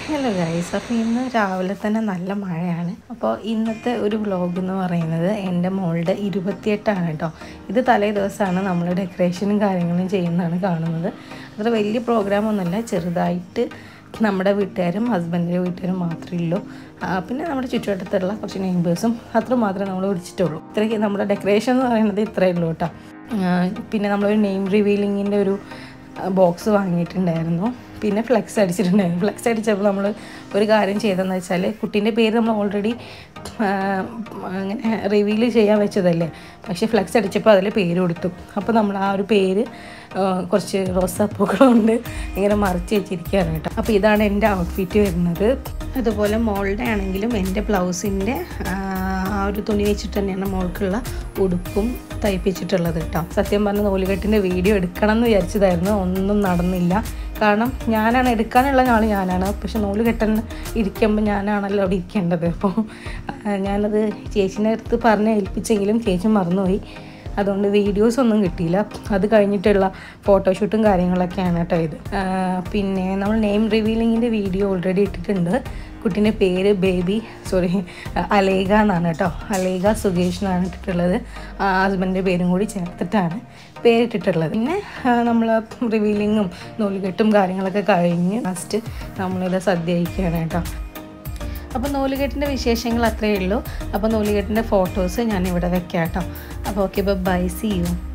hello guys അപ്പോൾ ഇന്ന് രാവിലെ തന്നെ നല്ല മഴയാണ് അപ്പോൾ ഇന്നത്തെ ഒരു വ്ലോഗ് എന്ന് പറയുന്നത് എൻ്റെ മോളുടെ ഇരുപത്തിയെട്ടാണ് കേട്ടോ ഇത് തലേ ദിവസമാണ് നമ്മൾ ഡെക്കറേഷനും കാര്യങ്ങളും ചെയ്യുന്നതാണ് കാണുന്നത് അത്ര വലിയ പ്രോഗ്രാം ഒന്നുമല്ല ചെറുതായിട്ട് നമ്മുടെ വീട്ടുകാരും ഹസ്ബൻഡിൻ്റെ വീട്ടുകാരും മാത്രമേ ഉള്ളൂ ആ, പിന്നെ നമ്മുടെ ചുറ്റുവട്ടത്തുള്ള കുറച്ച് നെയ്ബേഴ്സും അത്ര മാത്രമേ നമ്മൾ വിളിച്ചിട്ടുള്ളൂ ഇത്രയ്ക്ക് നമ്മുടെ ഡെക്കറേഷൻ എന്ന് പറയുന്നത് ഇത്രയേ ഉള്ളൂ കേട്ടോ ആ, പിന്നെ നമ്മളൊരു നെയിം റിവീലിങ്ങിൻ്റെ ഒരു ബോക്സ് വാങ്ങിയിട്ടുണ്ടായിരുന്നു പിന്നെ ഫ്ലെക്സ് അടിച്ചിട്ടുണ്ടായിരുന്നു ഫ്ലെക്സ് അടിച്ചപ്പോൾ നമ്മൾ ഒരു കാര്യം ചെയ്തതെന്ന് വെച്ചാൽ കുട്ടീൻ്റെ പേര് നമ്മൾ ഓൾറെഡി അങ്ങനെ റിവീൽ ചെയ്യാൻ വെച്ചതല്ലേ പക്ഷേ ഫ്ലെക്സ് അടിച്ചപ്പോൾ അതിൽ പേര് കൊടുത്തു അപ്പോൾ നമ്മൾ ആ ഒരു പേര് ആ, കുറച്ച് റോസാപ്പൂക്കൾ കൊണ്ട് ഇങ്ങനെ മറിച്ച് വെച്ചിരിക്കുകയാണ് കേട്ടോ അപ്പോൾ ഇതാണ് എൻ്റെ ഔട്ട്ഫിറ്റ് വരുന്നത് അതുപോലെ മോളുടെ ആണെങ്കിലും എൻ്റെ ബ്ലൗസിൻ്റെ ആ ഒരു തുണി വെച്ചിട്ട് തന്നെയാണ് മോൾക്കുള്ള ഉടുപ്പും തയ്പ്പിച്ചിട്ടുള്ളത് കേട്ടോ സത്യം പറഞ്ഞ നൂലുകെട്ടിൻ്റെ വീഡിയോ എടുക്കണം എന്ന് വിചാരിച്ചതായിരുന്നു ഒന്നും നടന്നില്ല കാരണം ഞാനാണ് എടുക്കാനുള്ള ആൾ ഞാനാണ് പക്ഷെ നൂല് കെട്ടാൻ ഇരിക്കുമ്പോൾ ഞാനാണല്ലോ അവിടെ ഇരിക്കേണ്ടത് അപ്പോൾ ആ, ഞാനത് ചേച്ചീൻ്റെ അടുത്ത് പറഞ്ഞ് ഏൽപ്പിച്ചെങ്കിലും ചേച്ചി മറന്നുപോയി അതുകൊണ്ട് വീഡിയോസ് ഒന്നും കിട്ടിയില്ല അത് കഴിഞ്ഞിട്ടുള്ള ഫോട്ടോഷൂട്ടും കാര്യങ്ങളൊക്കെയാണ് കേട്ടോ ഇത് ആ, പിന്നെ നമ്മൾ നെയിം റിവീലിങ്ങിൻ്റെ വീഡിയോ ഓൾറെഡി ഇട്ടിട്ടുണ്ട് കുട്ടീൻ്റെ പേര് ബേബി സോറി അലേഖ എന്നാണ് കേട്ടോ അലേഖ സുകേഷ് എന്നാണ് ഇട്ടിട്ടുള്ളത് ഹസ്ബൻഡിൻ്റെ പേരും കൂടി ചേർത്തിട്ടാണ് പേരിട്ടിട്ടുള്ളത് പിന്നെ നമ്മൾ റിവീലിങ്ങും നൂലുകെട്ടും കാര്യങ്ങളൊക്കെ കഴിഞ്ഞ് ലാസ്റ്റ് നമ്മളിത് സദ്യ കഴിക്കുകയാണ് കേട്ടോ അപ്പോൾ നൂലുകെട്ടിൻ്റെ വിശേഷങ്ങൾ അത്രയേ ഉള്ളൂ അപ്പോൾ നൂലുകെട്ടിൻ്റെ ഫോട്ടോസ് ഞാൻ ഇവിടെ വെക്കാം കേട്ടോ അപ്പോൾ ഓക്കെ ബൈ സി യു